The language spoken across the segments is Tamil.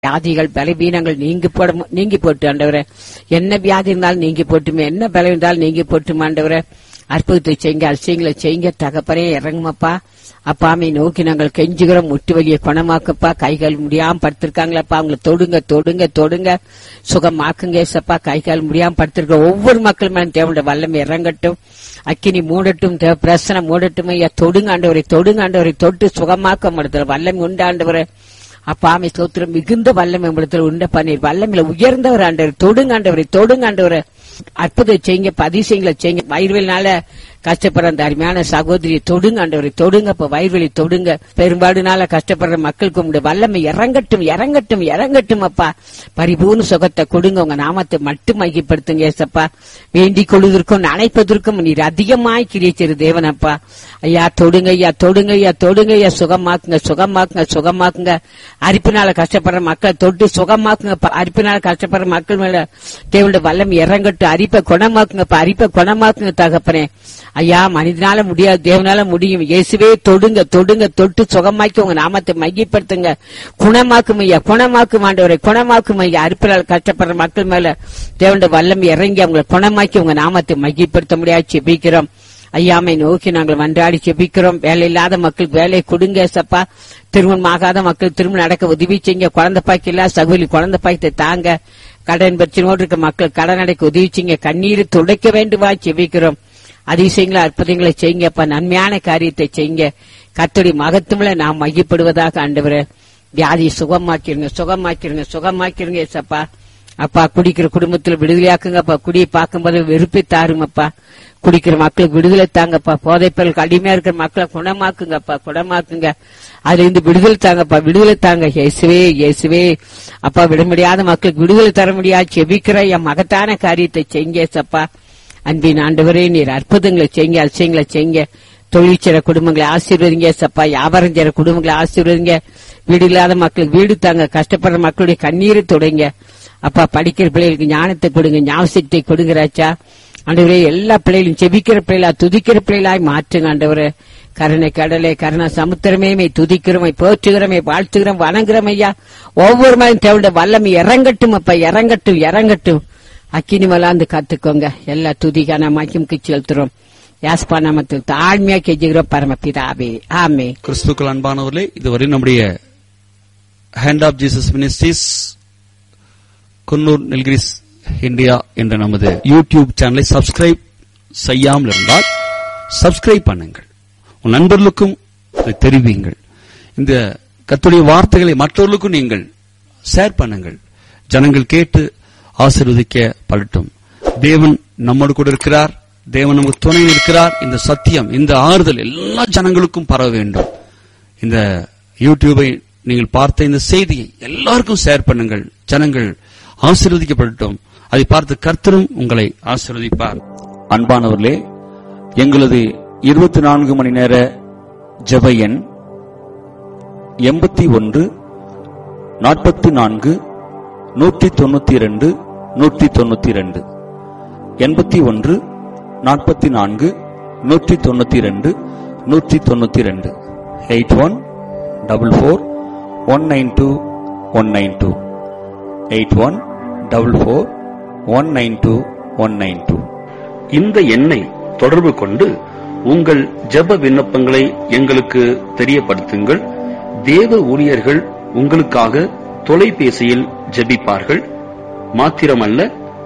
வியாதிகள் பலவீனங்கள் நீங்கி போட நீங்கி போட்டு ஆண்டவரே என்ன வியாதி இருந்தாலும் நீங்கி போட்டுமே என்ன பலம் இருந்தாலும் நீங்கி போட்டுமே ஆண்டவரே அற்புதத்தை செய்யுங்க அதிசயங்களை செய்யுங்க தகப்பனே இறங்குமப்பா அப்பாமை நோக்கி நாங்கள் கெஞ்சுகிறோம் முட்டு வலியை குணமாக்கப்பா கைகால் முடியாம படுத்திருக்காங்களப்பா அவங்கள தொடுங்க தொடுங்க தொடுங்க சுகமாக்குங்க ஏசப்பா கைகால் முடியாம படுத்திருக்க ஒவ்வொரு மக்களும் மேலும் தேவனுடைய வல்லம் இறங்கட்டும் அக்கினி மூடட்டும் தேவ பிரசனம் மூடட்டும் ஐயா தொடுங்க ஆண்டவரை தொடுங்க ஆண்டவரை தொட்டு சுகமாக்க முடியல வல்லம் உண்டு ஆண்டவரை அப்பாமை ஸ்தோத்திரம் மிகுந்த வல்லம் இடத்துல உண்ட பண்ணீர் வல்லமில உயர்ந்தவர் ஆண்டவர் தொடுங்க ஆண்டவரை தொடுங்க ஆண்டவரை அற்புதம் செய்யுங்க பதிசயங்களை செய்யுங்க வயிறுவெளினால கஷ்டப்படுற அந்த அருமையான சகோதரியை தொடுங்க ஆண்டவரை தொடுங்க இப்ப வயிறுவெளி தொடுங்க பெரும்பாடுனால கஷ்டப்படுற மக்களுக்கு உங்களுடைய வல்லமை இறங்கட்டும் இறங்கட்டும் இறங்கட்டும் அப்பா பரிபூர்ண சுகத்தை கொடுங்க உங்க நாமத்தை மட்டும் மையப்படுத்துங்க ஏசப்பா வேண்டிக் கொள்வதற்கும் நினைப்பதற்கும் நீர் அதிகமாய் கிரியச்சிரு தேவனப்பா ஐயா தொடுங்க ஐயா தொடுங்க ஐயா தொடுங்க ஐயா சுகமாக்குங்க சுகமாக்குங்க சுகமாக்குங்க அரிப்பினால கஷ்டப்படுற மக்களை தொட்டு சுகமாக்குங்க அப்பா. அரிப்பினால கஷ்டப்படுற மக்கள் மேல தேவனுடைய வல்லம் இறங்கட்டும் அரிப்பை குணமாக்குங்க அப்பா. அரிப்பை குணமாக்குங்க தகப்பனே ஐயா மனிதனால முடியாது தேவனால முடியும் இயேசுவே தொடுங்க தொடுங்க தொட்டு சுகமாக்கி உங்க நாமத்தை மையப்படுத்துங்க குணமாக்கும் ஐயா குணமாக்கும் ஆண்டவரை குணமாக்கும் ஐயா அரிப்பினால் கஷ்டப்படுற மக்கள் மேல தேவனுடைய வல்லம் இறங்கி அவங்களை குணமாக்கி உங்க நாமத்தை மையப்படுத்த முடியாது செபிக்கிறோம் ஐயாமை நோக்கி நாங்கள் மன்றாடி செபிக்கிறோம் வேலை இல்லாத மக்களுக்கு வேலையை கொடுங்க சப்பா திருமணம் ஆகாத மக்கள் திருமணம் நடக்க உதவி செய்யுங்க குழந்தை பாய்க்கு இல்ல சகுலி குழந்தை பாய்த்தை தாங்க கடன் பிரச்சனையோடு இருக்க மக்கள் கடன் அடைக்க உதவி செய்யுங்க கண்ணீர் துடைக்க வேண்டுமா செபிக்கிறோம் அதிசயங்களை அற்புதங்களை செய்யுங்கப்பா நன்மையான காரியத்தை செய்யுங்க கத்தடி மகத்துவல நாம் மையப்படுவதாக ஆண்டவரே வியாதியை சுகமாக்கிருங்க சுகமாக்கிருங்க சுகமாக்கிருங்க ஏசப்பா அப்பா குடிக்கிற குடும்பத்துல விடுதலையாக்குங்கப்பா குடியை பார்க்கும்போது வெறுப்பை தாருங்கப்பா குடிக்கிற மக்களுக்கு விடுதலை தாங்கப்பா போதைப்பொருளுக்கு அடிமையா இருக்கிற மக்களை குணமாக்குங்கப்பா குணமாக்குங்க அதுல இருந்து விடுதலை தாங்கப்பா விடுதலை தாங்க இயேசுவே இயேசுவே அப்பா விட முடியாத மக்களுக்கு விடுதலை தர முடியாது செபிக்கிற என் மகத்தான காரியத்தை செய்யுங்க ஏசப்பா அன்பின் ஆண்டவரே நீர் அற்புதங்களை செய்யுங்க அதிசயங்களை செய்யுங்க தொழில் செய்ற குடும்பங்களை ஆசீர்வதிங்க சப்பா வியாபாரம் செய்ற குடும்பங்களை ஆசீர்வதிங்க வீடு இல்லாத மக்களுக்கு வீடு தாங்க கஷ்டப்படுற மக்களுடைய கண்ணீரை தொடங்க அப்பா படிக்கிற பிள்ளைகளுக்கு ஞானத்தை கொடுங்க ஞாபகத்தை கொடுங்கிறாச்சா ஆண்டவரே எல்லா பிள்ளைகளும் செபிக்கிற பிள்ளைகளா துதிக்கிற பிள்ளைகளாய் மாற்றுங்க ஆண்டவரே கருணை கடலை கருணா சமுத்திரமே மை துதிக்கிறோமை போற்றுகிறோமை வாழ்த்துகிறோம் வணங்குறோம் ஐயா ஒவ்வொரு மலையும் தேவையான வல்லமை இறங்கட்டும் அப்பா இறங்கட்டும் இறங்கட்டும் அக்கினி மலாந்து கத்துக்கோங்க எல்லா துதிக்கான மகிமுக்கு செலுத்துறோம் யாஸ்பா நாமத்தில் தாழ்மையா கெஞ்சுகிறோம் பரமபிதாபே ஆமே கிறிஸ்துக்கள் அன்பானவர்களே இதுவரை நம்முடைய Hand of Jesus Ministries Coonoor Nilgiris India என்ற நமது யூடியூப் சேனலை சப்ஸ்கிரைப் செய்யாமல் இருந்தால் சப்ஸ்கிரைப் பண்ணுங்கள் உன் நண்பர்களுக்கும் இதை தெரிவியுங்கள் இந்த கத்துடைய வார்த்தைகளை மற்றவர்களுக்கும் நீங்கள் ஷேர் பண்ணுங்கள் ஜனங்கள் கேட்டு ஆசீர்வதிக்க படட்டும் தேவன் நம்மோடு கூட இருக்கிறார் தேவன் நமக்கு துணை இருக்கிறார் இந்த சத்தியம் இந்த ஆறுதல் எல்லா ஜனங்களுக்கும் பரவ வேண்டும் இந்த யூடியூபை நீங்கள் பார்த்த இந்த செய்தியை எல்லாருக்கும் ஷேர் பண்ணுங்கள் ஜனங்கள் ஆசீர்வதிக்கப்படட்டும் அதை பார்த்து கர்த்தரும் உங்களை ஆசீர்வதிப்பார் அன்பானவர்களே எங்களது இருபத்தி நான்கு மணி நேர ஜெப எண் எண்பத்தி ஒன்று நாற்பத்தி நான்கு நூற்றி தொண்ணூத்தி இரண்டு நூற்றி தொண்ணூத்தி இரண்டு எண்பத்தி ஒன்று நாற்பத்தி நான்கு நூற்றி தொண்ணூத்தி இரண்டு நூற்றி தொண்ணூத்தி இரண்டு eight one double four one nine two one nine two eight one double four one nine two one nine two இந்த எண்ணை தொடர்பு கொண்டு உங்கள் ஜெப விண்ணப்பங்களை எங்களுக்கு தெரியப்படுத்துங்கள் தேவ ஊழியர்கள் உங்களுக்காக தொலைபேசியில் ஜெபிப்பார்கள் மாத்திரமல்ல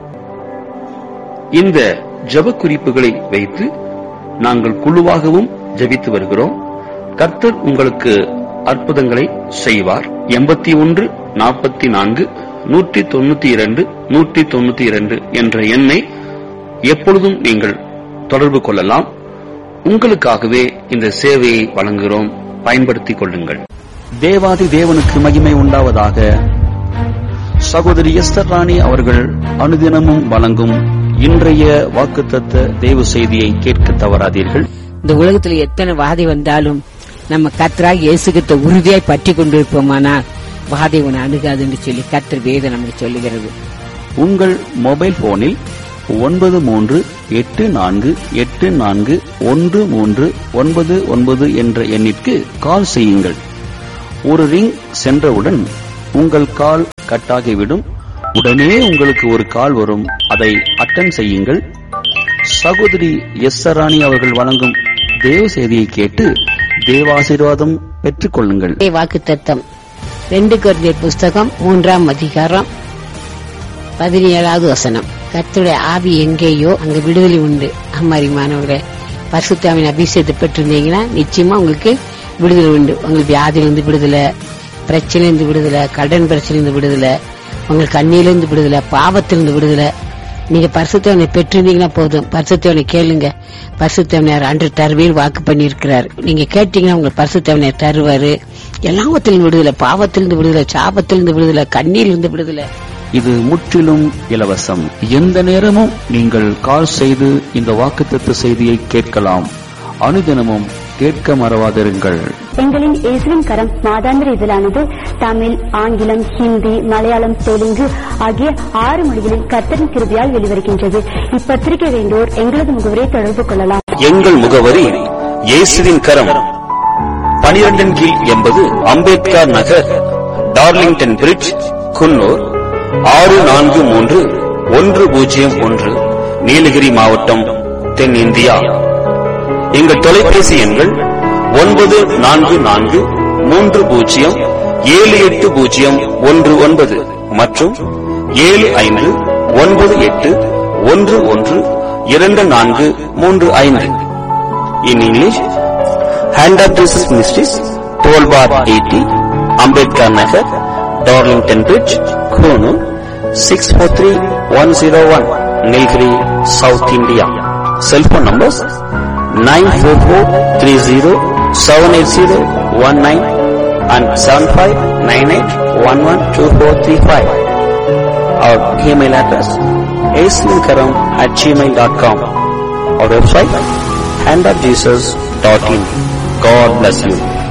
இந்த ஜெப குறிப்புகளை வைத்து நாங்கள் குழுவாகவும் ஜெபித்து வருகிறோம் கர்த்தர் உங்களுக்கு அற்புதங்களை செய்வார் எண்பத்தி ஒன்று நாற்பத்தி நான்கு நூற்றி தொண்ணூத்தி இரண்டு நூற்றி தொண்ணூத்தி இரண்டு என்ற எண்ணை எப்பொழுதும் நீங்கள் தொடர்பு கொள்ளலாம் உங்களுக்காகவே இந்த சேவையை வழங்குகிறோம் பயன்படுத்திக் கொள்ளுங்கள் தேவாதி தேவனுக்கு மகிமை உண்டாவதாக சகோதரி எஸ்தர் ராணி அவர்கள் அனுதினமும் வழங்கும் இன்றைய வாக்குத்தத்த தேவ செய்தியை கேட்க தவறாதீர்கள் இந்த உலகத்துல எத்தனை வாதை வந்தாலும் நம்ம கத்தராக இயேசுகிட்ட உறுதியாய் பற்றி கொண்டிருப்போமானால் வாதை உன்னை அணுகாதுன்னு சொல்லி கத்தர் வேதம் நமக்கு சொல்லுகிறது உங்கள் மொபைல் போனில் ஒன்பது மூன்று எட்டு நான்கு எட்டு நான்கு ஒன்று மூன்று ஒன்பது ஒன்பது என்ற எண்ணிற்கு கால் செய்யுங்கள் ஒரு ரிங் சென்றவுடன் உங்கள் கால் கட்டாகிவிடும் உடனே உங்களுக்கு ஒரு கால் வரும் அதை அட்டன் செய்யுங்கள் சகோதரி எஸ் ராணி அவர்கள் வழங்கும் தேவ செய்தியை கேட்டு தேவாசீர்வாதம் பெற்றுக் கொள்ளுங்கள் வாக்கு தத்தம் ரெண்டு குழந்தையர் புஸ்தகம் மூன்றாம் அதிகாரம் பதினேழாவது வசனம் கர்த்தருடைய ஆவி எங்கேயோ அங்க விடுதலை உண்டு அம்மாரிமானவர்களே பரிசுத்தாவின் அபிஷேகத்தை பெற்றிருந்தீங்கன்னா நிச்சயமா உங்களுக்கு விடுதலை உண்டு உங்களுக்கு வியாதியிலிருந்து விடுதலை பிரச்சனையிலிருந்து விடுதலை கடன் பிரச்சனையிலிருந்து விடுதலை உங்களுக்கு கண்ணியிலிருந்து விடுதலை பாவத்திலிருந்து விடுதலை நீங்க பரிசுத்தவனை பெற்றிருந்தீங்கன்னா போதும் பரிசுத்தவனை கேளுங்க பரிசுத்தவனர் அன்று தருவேல் வாக்கு பண்ணியிருக்கிறார் நீங்க கேட்டீங்கன்னா உங்களுக்கு பரிசுத்தவனர் தருவாரு எல்லாவத்திலிருந்து விடுதலை பாவத்திலிருந்து விடுதலை சாபத்திலிருந்து விடுதலை கண்ணியிலிருந்து விடுதலை இது முற்றிலும் இலவசம் எந்த நேரமும் நீங்கள் கால் செய்து இந்த வாக்குத்தத்த செய்தியை கேட்கலாம் அனுதினமும் கேட்க மறவாதிருங்கள் எங்களின் இயேசுவின் கரம் மாதாந்திர இதழானது தமிழ் ஆங்கிலம் ஹிந்தி மலையாளம் தெலுங்கு ஆகிய ஆறு மொழிகளில் கர்த்தரின் கிருபையால் வெளிவருகின்றது இப்பத்திரிகை வேண்டோர் எங்களது முகவரை தொடர்பு கொள்ளலாம் எங்கள் முகவரி இயேசுவின் கரம் பனிரெண்டின் கீழ் எண்பது அம்பேத்கர் நகர் டார்லிங்டன் பிரிட்ஜ் குன்னூர் ஆறு நான்கு மூன்று ஒன்று பூஜ்ஜியம் ஒன்று நீலகிரி மாவட்டம் தென்னிந்தியா எங்கள் தொலைபேசி எண்கள் ஒன்பது நான்கு நான்கு மூன்று பூஜ்ஜியம் ஏழு எட்டு பூஜ்ஜியம் ஒன்று ஒன்பது மற்றும் ஏழு ஐந்து ஒன்பது எட்டு ஒன்று ஒன்று இரண்டு நான்கு மூன்று ஐந்து in English Hand of Jesus Ministries twelve bar eighty Ambedkar Nagar Darlington Bridge Coonoor six four three one zero one Nilgiri South India cellphone numbers nine four four three zero seven eight zero one nine and seven five nine eight one one two four three five அவர் இமெயில் அட்ரஸ் ஏஸ்லிங்கரம் அட் ஜிமெயில் டாட் காம் அவர் website handofjesus.in. God bless you.